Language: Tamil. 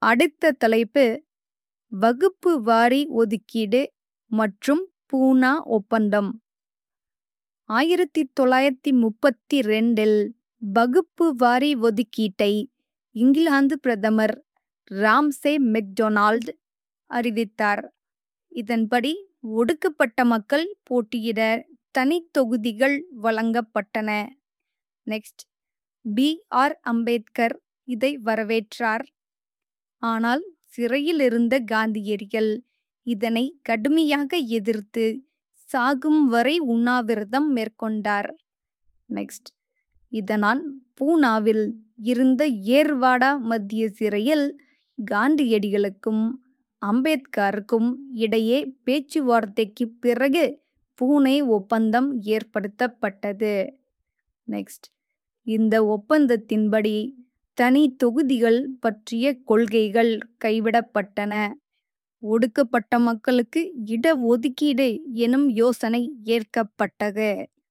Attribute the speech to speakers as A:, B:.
A: அடுத்த தலைப்பு வகுப்பு வாரி ஒதுக்கீடு மற்றும் பூனா ஒப்பந்தம் ஆயிரத்தி தொள்ளாயிரத்தி முப்பத்தி ரெண்டில் வகுப்பு வாரி ஒதுக்கீட்டை இங்கிலாந்து பிரதமர் ராம்சே மெக்டொனால்ட் அறிவித்தார் இதன்படி ஒடுக்கப்பட்ட மக்கள் போட்டியிட தனி தொகுதிகள் வழங்கப்பட்டன நெக்ஸ்ட் பி ஆர் அம்பேத்கர் இதை வரவேற்றார் ஆனால் சிறையில் இருந்த காந்தியடிகள் இதனை கடுமையாக எதிர்த்து சாகும் வரை உண்ணாவிரதம் மேற்கொண்டார் நெக்ஸ்ட் இதனால் பூனாவில் இருந்த ஏர்வாடா மத்திய சிறையில் காந்தியடிகளுக்கும் அம்பேத்கருக்கும் இடையே பேச்சுவார்த்தைக்கு பிறகு பூனே ஒப்பந்தம் ஏற்படுத்தப்பட்டது நெக்ஸ்ட் இந்த ஒப்பந்தத்தின்படி தனி தொகுதிகள் பற்றிய கொள்கைகள் கைவிடப்பட்டன ஒடுக்கப்பட்ட மக்களுக்கு இட ஒதுக்கீடு எனும் யோசனை ஏற்கப்பட்டது